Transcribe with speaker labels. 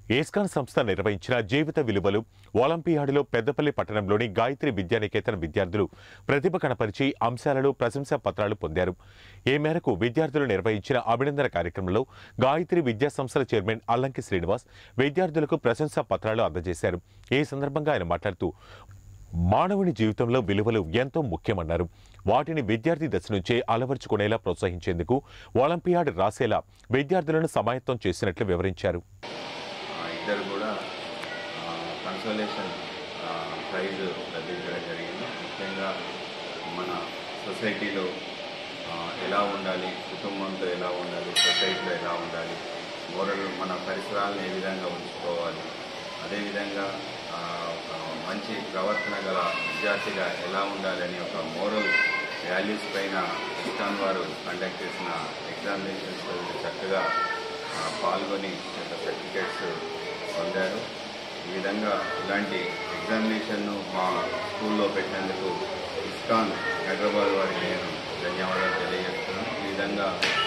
Speaker 1: ఏస్కాన్ సంస్థ నిర్వహించిన జీవిత విలువలు ఒలింపియాడ్లో పెద్దపల్లి పట్టణంలోని గాయత్రి విద్యానికేతన్ విద్యార్థులు ప్రతిభ కనపరిచి అంశాలలో ప్రశంసా పత్రాలు పొందారు ఈ మేరకు విద్యార్థులు నిర్వహించిన అభినందన కార్యక్రమంలో గాయత్రి విద్యా సంస్థల చైర్మన్ అల్లంకి శ్రీనివాస్ విద్యార్థులకు ప్రశంసా పత్రాలు అందజేశారు ఈ సందర్భంగా ఆయన మాట్లాడుతూ మానవుని జీవితంలో విలువలు ఎంతో ముఖ్యమన్నారు వాటిని విద్యార్థి దశ నుంచే అలవర్చుకునేలా ప్రోత్సహించేందుకు ఒలింపియాడ్ రాసేలా విద్యార్థులను సమాయత్తం చేసినట్లు వివరించారు
Speaker 2: ఆ, ఇద్దరు కూడా కన్సోలేషన్ ప్రైజ్ లభించడం జరిగింది ముఖ్యంగా మన సొసైటీలో ఆ, ఎలా ఉండాలి కుటుంబంతో ఎలా ఉండాలి సొసైటీలో ఎలా ఉండాలి మోరల్ మన పరిసరాలను ఏ విధంగా ఉంచుకోవాలి అదేవిధంగా ఆ, ఒక మంచి ప్రవర్తన గల విద్యార్థిగా ఎలా ఉండాలని ఒక మోరల్ వాల్యూస్ పైన ఇస్కాన్ వారు కండక్ట్ చేసిన ఎగ్జామినేషన్స్ చక్కగా ఆ, పాల్గొని యొక్క సర్టిఫికేట్స్ పొందారు ఈ విధంగా ఇలాంటి ఎగ్జామినేషన్ను మా స్కూల్లో పెట్టినందుకు ఇస్కాన్ హైదరాబాద్ వారికి నేను ధన్యవాదాలు తెలియజేస్తున్నాను ఈ విధంగా